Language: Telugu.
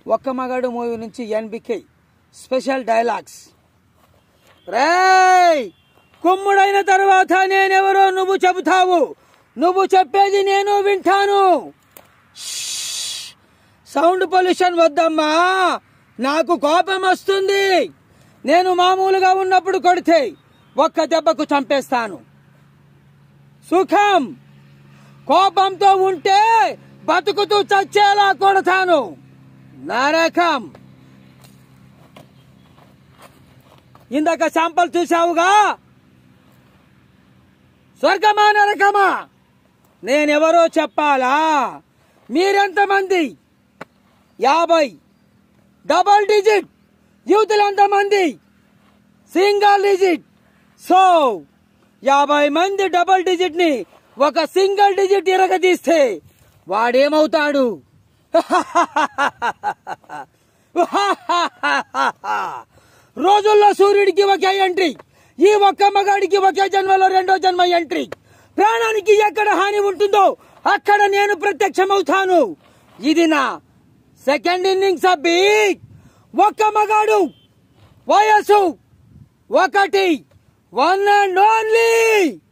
ఒక్క మగాడు మూవీ నుంచి ఎన్బికే స్పెషల్ డైలాగ్స్ రేయ్ కుమ్ముడైన తర్వాత నేనెవరో నువ్వు చెబుతావు నువ్వు చెప్పేది నేను వింటాను షష్. సౌండ్ పొల్యూషన్ వద్దమ్మా నాకు కోపం వస్తుంది నేను మామూలుగా ఉన్నప్పుడు కొడితే ఒక్క దెబ్బకు చంపేస్తాను సుఖం కోపంతో ఉంటే బతుకుతూ చచ్చేలా కొడతాను నరకం ఇందాక శాంపల్ చూసావుగా స్వర్గమా నరకమా నేనెవరో చెప్పాలా మీరెంతమంది యాభై డబల్ డిజిట్ యూతులు ఎంతమంది సింగిల్ డిజిట్ సో యాభై మంది డబల్ డిజిట్ ని ఒక సింగిల్ డిజిట్ ఇరగదీస్తే వాడేమవుతాడు రోజుల్లో సూర్యుడికి ఒకే ఎంట్రీ ఈ ఒక్క మగాడికి ఒకే జన్మలో రెండో జన్మ ఎంట్రీ ప్రాణానికి ఎక్కడ హాని ఉంటుందో అక్కడ నేను ప్రత్యక్షమవుతాను ఇది నా సెకండ్ ఇన్నింగ్స్ అబ్బి ఒక్క మగాడు వయసు ఒకటి వన్ అండ్ ఓన్లీ